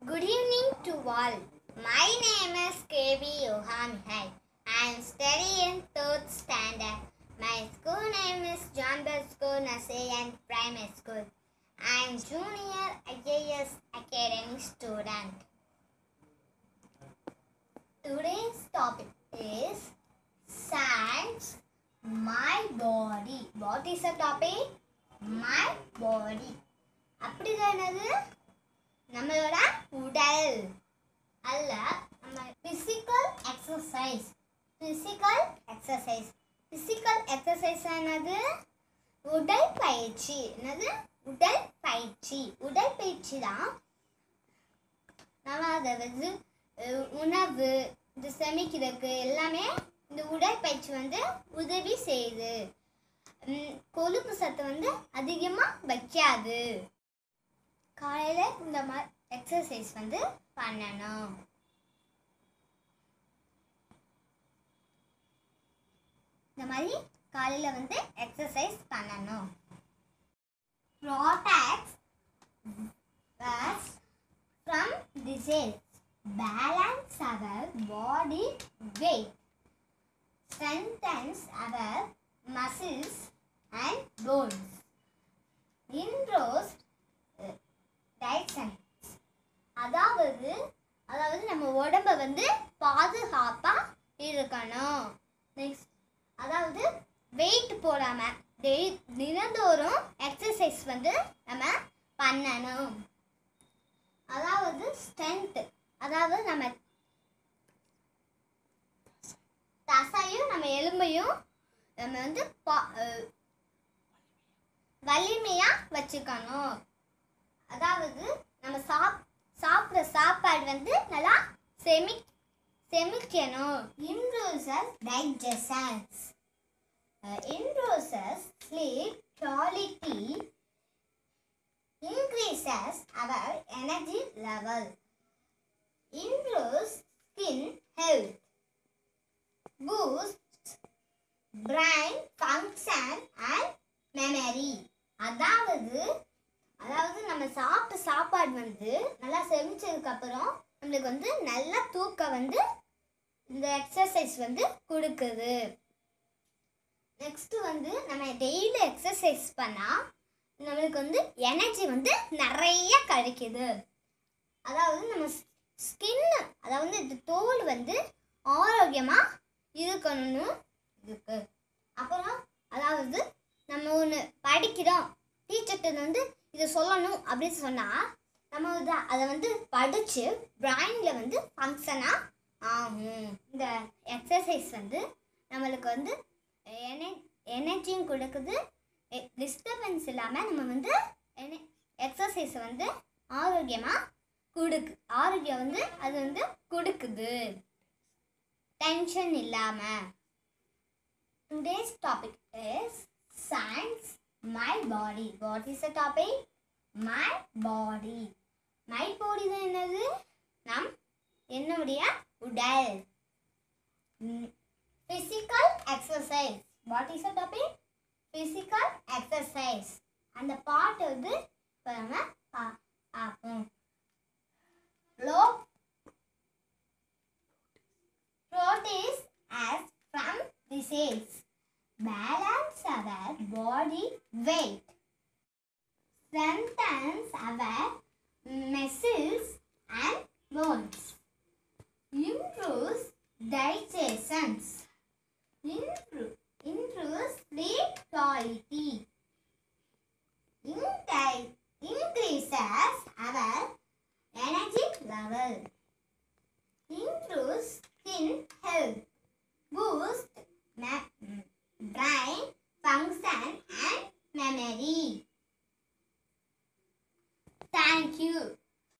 Good evening to all. My name is KB Yohan Hai. I am studying third standard. My school name is John Bosco Nasayan Primary School. I am junior IAS Academy student. Today's topic is science, my body. What is the topic? My body. அப்படிதான் என்னது நம்மளோட உடல் அல்ல நம்ம physical exercise physical exercise physical exercise என்னது உடல் பயிற்சி என்னது உடல் பயிற்சி உடல் பயிற்சி தான் நம்ம அதை வந்து அஹ், உணவு இது செமிக்கிறதுக்கு எல்லாமே இந்த உடற்பயிற்சி வந்து உதவி செய்யுது ம், கொழுப்பு சத்து வந்து அதிகமாக வைக்காது காலையில் இந்த மாதிரி எக்ஸசைஸ் வந்து பண்ணணும் இந்த மாதிரி காலையில் வந்து எக்ஸசைஸ் பண்ணணும் products from disease balance our body weight strengthens our muscles and bones improves டைசன்ஸ் அதாவது அதாவது நம்ம உடம்ப வந்து பாதுகாப்பாக இருக்கணும் நெக்ஸ்ட் அதாவது வெயிட் போடாமல் டெய் தினந்தோறும் எக்ஸசைஸ் வந்து நம்ம பண்ணணும் அதாவது ஸ்ட்ரென்த்து அதாவது நம்ம தசையும் நம்ம எலும்பையும் நம்ம வந்து பா வலிமையாக வச்சுக்கணும் அதாவது நம்ம சாப் சாப்பிட்ற சாப்பாடு வந்து நல்லா செமி செமிக்கணும் improves digestions improves sleep quality increases our energy level improves skin health boosts brain function and memory அதாவது அதாவது நம்ம சாப்பிட்ட சாப்பாடு வந்து நல்லா செமிச்சதுக்கு அப்புறம் நம்மளுக்கு வந்து நல்ல தூக்கம் வந்து இந்த எக்ஸசைஸ் வந்து கொடுக்குது நெக்ஸ்ட் வந்து நம்ம டெய்லி எக்ஸசைஸ் பண்ணால் நம்மளுக்கு வந்து எனர்ஜி வந்து நிறைய கிடைக்குது அதாவது நம்ம ஸ்கின் அதாவது இந்த தோல் வந்து ஆரோக்கியமாக இருக்கணும்னு இருக்கு அப்புறம் அதாவது நம்ம ஒன்று படிக்கிறோம் டீச்சர்கிட்ட வந்து இதை சொல்லணும் அப்படின்னு சொன்னால் நம்ம வந்து அதை வந்து படித்து பிரைனில் வந்து ஃபங்க்ஷனாக ஆகும் இந்த எக்ஸசைஸ் வந்து நம்மளுக்கு வந்து என எனர்ஜியும் கொடுக்குது டிஸ்டர்பன்ஸ் இல்லாமல் நம்ம வந்து என்ன எக்ஸசைஸ் வந்து ஆரோக்கியமாக கொடுக்கு ஆரோக்கியம் வந்து அது வந்து கொடுக்குது டென்ஷன் இல்லாமல் today's topic is science my body what is a topic my body my body தான் என்னது நம் என்னுடைய உடல் physical exercise what is a topic physical exercise அந்த பாட்டு வந்து இப்போ நம்ம பா- பார்ப்போம் low proteins as from disease balance our body weight strengthens our muscles and bones improves digestions improve, improves sleep quality